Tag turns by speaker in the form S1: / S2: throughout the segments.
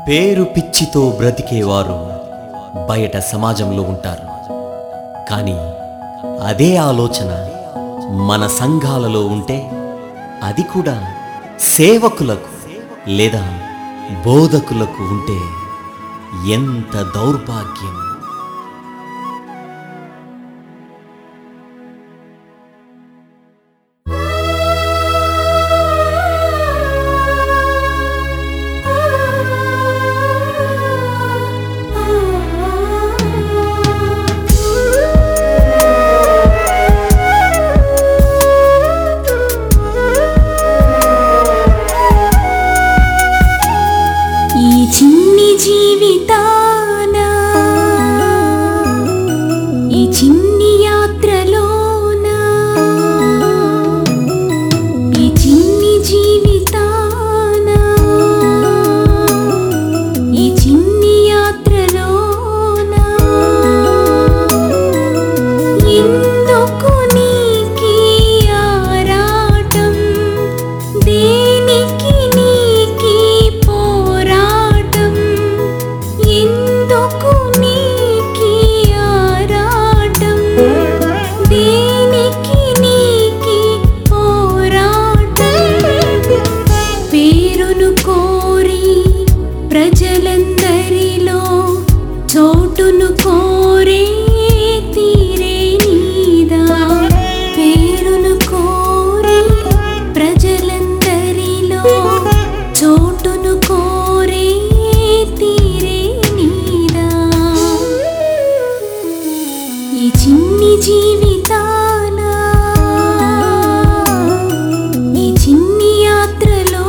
S1: పేరు పిచ్చితో బ్రతికేవారు బయట సమాజంలో ఉంటారు కానీ అదే ఆలోచన మన సంఘాలలో ఉంటే అది కూడా సేవకులకు లేదా బోధకులకు ఉంటే ఎంత దౌర్భాగ్యం
S2: ఈ చిన్ని జీవితాన ఈ చిన్ని యాత్రలోన ఈ చిన్ని జీవితాన ఈ చిన్ని యాత్రలోన ఎందుకు నీకీ ఆరాటం దేనికి నీకీ పోరాటం ఎందుకు నీకీ ఆరాటం దేనికి నీకీ పోరాటం పేరును కోరి ప్రజలందరిలో చోటును కోరే తీరే నీదా పేరును కోరి ప్రజలందరిలో చోటును కోరే తీరే నీదా ఈ చిన్ని జీవితాన ఈ చిన్ని యాత్రలో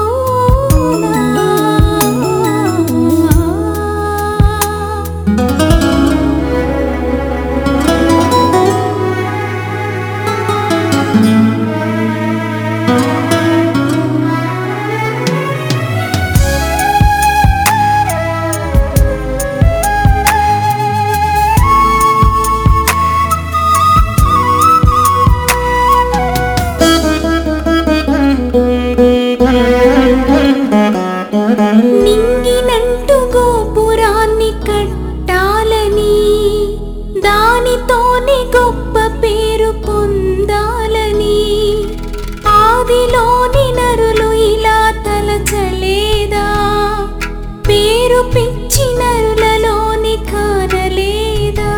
S2: నింగినంటు గోపురాన్ని కట్టాలని దానితోనే గొప్ప పేరు పొందాలని ఆదిలోని నరులు ఇలా తలచలేదా పేరు పిచ్చి నరులలోని కానలేదా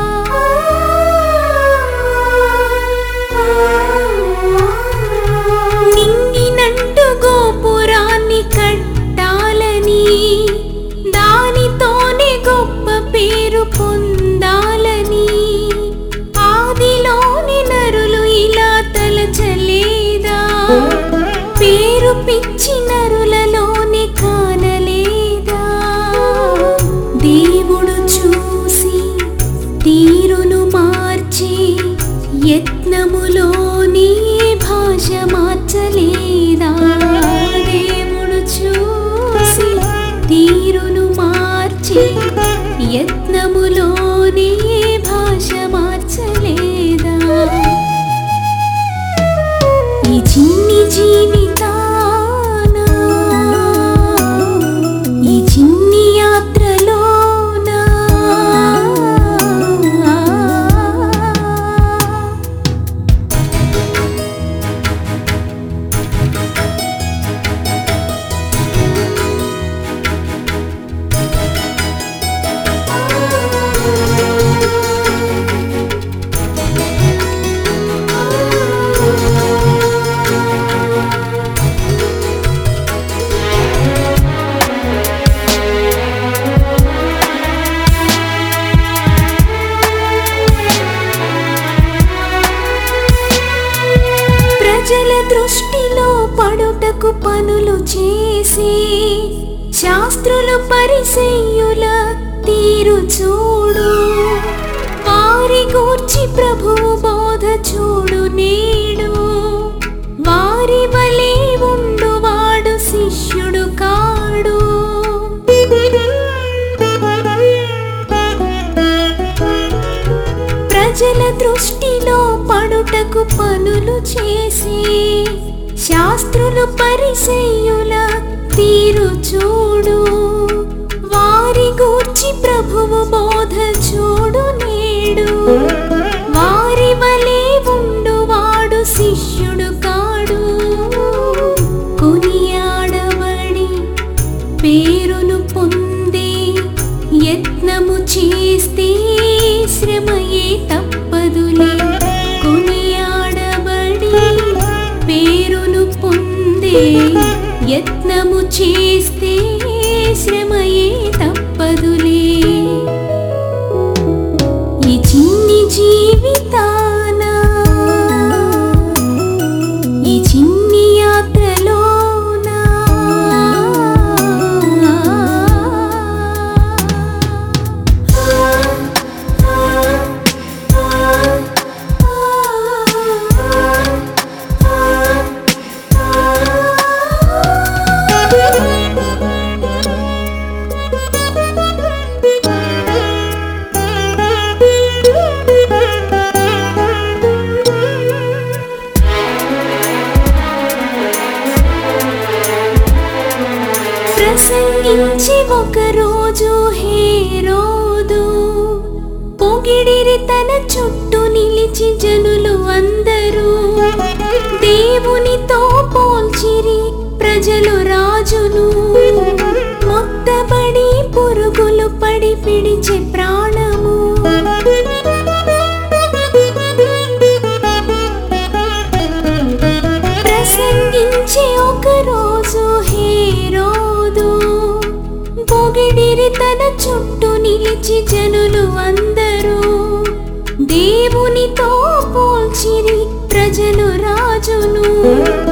S2: నింగినంటు గోపురాన్ని కట్టాలని దానితోనే గొప్ప పేరు పొందాలని ఆదిలోని నరులు ఇలా తలచలేదా పేరు పిచ్చి నరులలోని కానలేదా దేవుడు చూసి తీరును మార్చి యత్నములోని భాష మార్చలేదా దేవుడు చూసి తీరును మార్చి యత్నములోని భాష మార్చలేదా ఈ చిన్ని జీవితాన ఈ చిన్ని యాత్రలోన ప్రజల దృష్టిలో పడుటకు పనులు చేసి శాస్త్రులు పరిసయ్యుల తీరు చూడు వారి గూర్చి ప్రభువు బోధ చూడు నేడు వారి వలె ఉండువాడు శిష్యుడు కాడు ప్రజల దృష్టిలో పడుటకు పనులు చేసి శాస్త్రులు పరిసయ్యుల తీరు చూడు వారి వలె ఉండువాడు శిష్యుడు కాడు కొనియాడబడి పేరును పొందే యత్నము చేస్తే శ్రమయే తప్పదులే కొనియాడబడి పేరును పొందే యత్నము చేస్తే శ్రమయే తప్పదులే ఈ చిన్ని జీవితాన ఈ చిన్ని యాత్రలోన ప్రసంగించి ఒకరోజు హేరోదు పొగిడిరి తన చుట్టూ నిలిచి జనులు అందరూ దేవునితో పోల్చిరి ప్రజలు రాజును మొత్తబడి పురుగులు పడి పిడిచే ప్రాణము ప్రసంగించే ఒక రోజు హేరోదు పొగిడిరి తన చుట్టూ నిలిచి జనులు అందరూ దేవునితో పోల్చిరి ప్రజలు రాజును